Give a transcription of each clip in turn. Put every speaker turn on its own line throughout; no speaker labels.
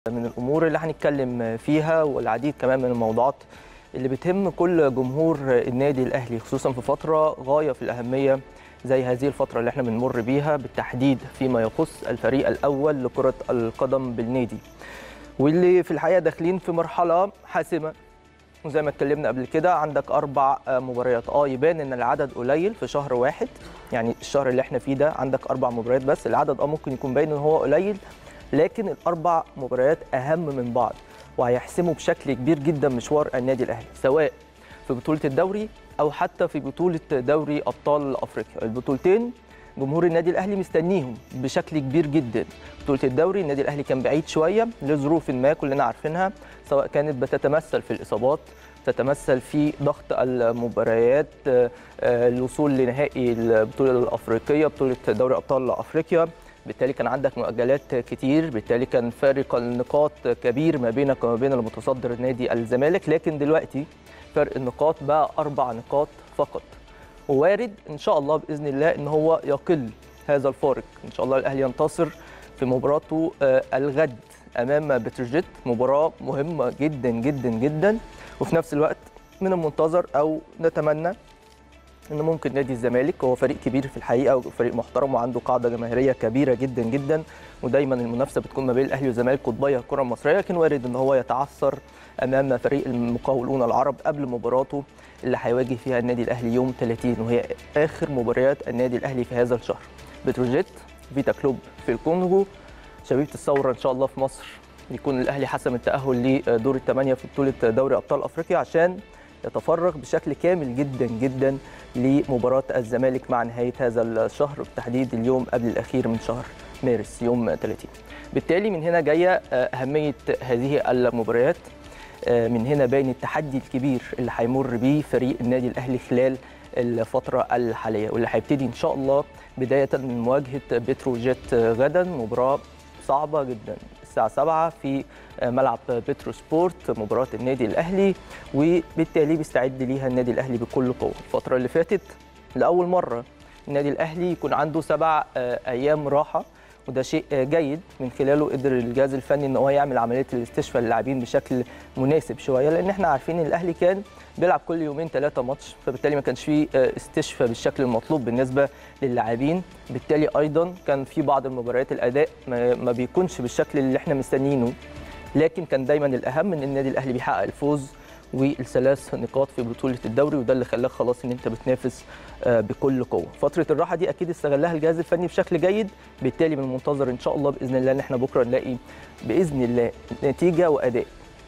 من الامور اللي هنتكلم فيها والعديد كمان من الموضوعات اللي بتهم كل جمهور النادي الاهلي خصوصا في فتره غايه في الاهميه زي هذه الفتره اللي احنا بنمر بيها بالتحديد فيما يخص الفريق الاول لكره القدم بالنادي واللي في الحقيقه داخلين في مرحله حاسمه وزي ما اتكلمنا قبل كده عندك اربع مباريات اه يبان ان العدد قليل في شهر واحد يعني الشهر اللي احنا فيه ده عندك اربع مباريات بس العدد اه ممكن يكون باين ان هو قليل لكن الاربع مباريات اهم من بعض وهيحسموا بشكل كبير جدا مشوار النادي الاهلي سواء في بطوله الدوري او حتى في بطوله دوري ابطال افريقيا البطولتين جمهور النادي الاهلي مستنيهم بشكل كبير جدا بطوله الدوري النادي الاهلي كان بعيد شويه لظروف ما كلنا عارفينها سواء كانت بتتمثل في الاصابات تتمثل في ضغط المباريات الوصول لنهائي البطوله الافريقيه بطوله دوري ابطال افريقيا بالتالي كان عندك مؤجلات كتير بالتالي كان فارق النقاط كبير ما بينك وما بين المتصدر نادي الزمالك لكن دلوقتي فرق النقاط بقى اربع نقاط فقط ووارد ان شاء الله باذن الله ان هو يقل هذا الفارق ان شاء الله الاهلي ينتصر في مباراته الغد امام بتروجيت مباراه مهمه جدا جدا جدا وفي نفس الوقت من المنتظر او نتمنى ان ممكن نادي الزمالك هو فريق كبير في الحقيقه وفريق محترم وعنده قاعده جماهيريه كبيره جدا جدا ودايما المنافسه بتكون ما بين الاهلي والزمالك قطبي الكره المصريه لكن وارد ان هو يتعثر امام فريق المقاولون العرب قبل مباراته اللي هيواجه فيها النادي الاهلي يوم 30 وهي اخر مباريات النادي الاهلي في هذا الشهر بتروجيت فيتا كلوب في الكونغو شبيبه الثوره ان شاء الله في مصر يكون الاهلي حسم التاهل لدور الثمانيه في بطوله دوري ابطال افريقيا عشان يتفرغ بشكل كامل جدا جدا لمباراه الزمالك مع نهايه هذا الشهر بالتحديد اليوم قبل الاخير من شهر مارس يوم 30 بالتالي من هنا جايه اهميه هذه المباريات من هنا باين التحدي الكبير اللي هيمر بيه فريق النادي الاهلي خلال الفتره الحاليه واللي هيبتدي ان شاء الله بدايه من مواجهه بتروجيت غدا مباراه صعبه جدا الساعه 7 في ملعب بترو سبورت مباراه النادي الاهلي وبالتالي بيستعد ليها النادي الاهلي بكل قوه الفتره اللي فاتت لاول مره النادي الاهلي يكون عنده سبع ايام راحه وده شيء جيد من خلاله قدر الجهاز الفني ان هو يعمل عمليه الاستشفاء للاعبين بشكل مناسب شويه لان احنا عارفين ان الاهلي كان بيلعب كل يومين ثلاثه ماتش فبالتالي ما كانش فيه استشفاء بالشكل المطلوب بالنسبه للاعبين بالتالي ايضا كان في بعض المباريات الاداء ما بيكونش بالشكل اللي احنا مستنيينه لكن كان دايما الاهم ان النادي الاهلي بيحقق الفوز والثلاث نقاط في بطوله الدوري وده اللي خلاك خلاص ان انت بتنافس بكل قوه فتره الراحه دي اكيد استغلها الجهاز الفني بشكل جيد بالتالي من المنتظر ان شاء الله باذن الله ان احنا بكره نلاقي باذن الله نتيجه واداء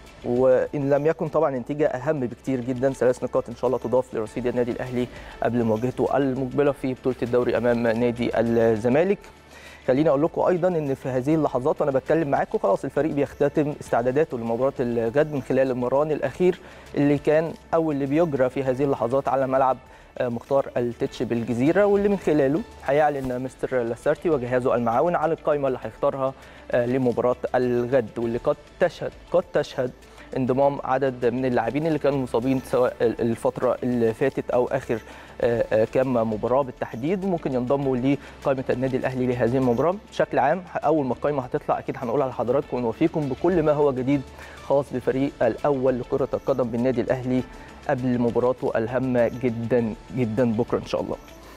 وان لم يكن طبعا نتيجه اهم بكتير جدا ثلاث نقاط ان شاء الله تضاف لرصيد النادي الاهلي قبل مواجهته المقبله في بطوله الدوري امام نادي الزمالك خليني اقول لكم ايضا ان في هذه اللحظات وانا بتكلم معاكم خلاص الفريق بيختتم استعداداته لمباراه الغد من خلال المران الاخير اللي كان او اللي بيجرى في هذه اللحظات على ملعب مختار التتش بالجزيره واللي من خلاله هيعلن مستر لاسارتي وجهازه المعاون على القائمه اللي هيختارها لمباراه الغد واللي قد تشهد قد تشهد انضمام عدد من اللاعبين اللي كانوا مصابين سواء الفتره اللي فاتت او اخر كام مباراه بالتحديد ممكن ينضموا لقائمه النادي الاهلي لهذه المباراه بشكل عام اول ما القائمه هتطلع اكيد هنقولها لحضراتكم ونوفيكم بكل ما هو جديد خاص بفريق الاول لكره القدم بالنادي الاهلي قبل مباراته الهامه جدا جدا بكره ان شاء الله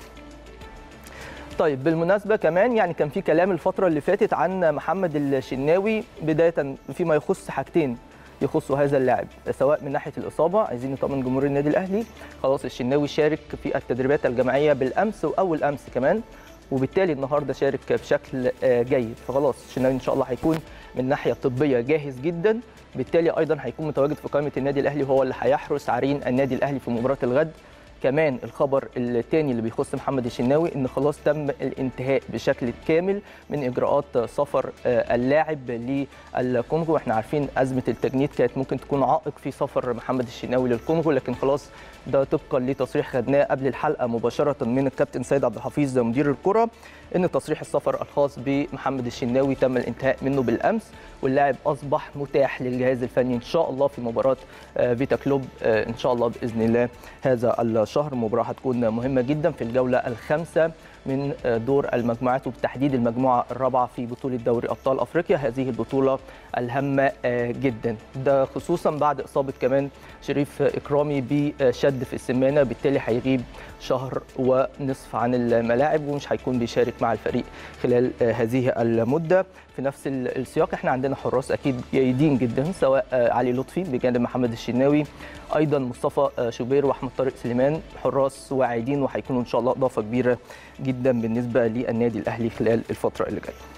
طيب بالمناسبة كمان يعني كان في كلام الفترة اللي فاتت عن محمد الشناوي بداية فيما يخص حاجتين يخصوا هذا اللاعب سواء من ناحيه الاصابه عايزين نطمن جمهور النادي الاهلي خلاص الشناوي شارك في التدريبات الجماعيه بالامس واول امس كمان وبالتالي النهارده شارك بشكل جيد فخلاص الشناوي ان شاء الله هيكون من ناحيه طبيه جاهز جدا بالتالي ايضا هيكون متواجد في قائمه النادي الاهلي وهو اللي هيحرس عرين النادي الاهلي في مباراه الغد كمان الخبر الثاني اللي بيخص محمد الشناوي ان خلاص تم الانتهاء بشكل كامل من اجراءات سفر اللاعب للكونغو احنا عارفين ازمه التجنيد كانت ممكن تكون عائق في سفر محمد الشناوي للكونغو لكن خلاص ده طبقا لتصريح خدناه قبل الحلقه مباشره من الكابتن سيد عبد الحفيظ مدير الكره ان تصريح السفر الخاص بمحمد الشناوي تم الانتهاء منه بالامس واللاعب اصبح متاح للجهاز الفني ان شاء الله في مباراه فيتا كلوب ان شاء الله باذن الله هذا الشهر مباراه هتكون مهمه جدا في الجوله الخامسه من دور المجموعات وبالتحديد المجموعه الرابعه في بطوله دوري ابطال افريقيا هذه البطوله الهامه جدا ده خصوصا بعد اصابه كمان شريف اكرامي بشد في السمانه بالتالي هيغيب شهر ونصف عن الملاعب ومش هيكون بيشارك مع الفريق خلال هذه المده في نفس السياق احنا عندنا حراس اكيد جيدين جدا سواء علي لطفي بجانب محمد الشناوي ايضا مصطفى شوبير واحمد طارق سليمان حراس واعدين وهيكونوا ان شاء الله اضافه كبيره جدا بالنسبه للنادي الاهلي خلال الفتره اللي جايه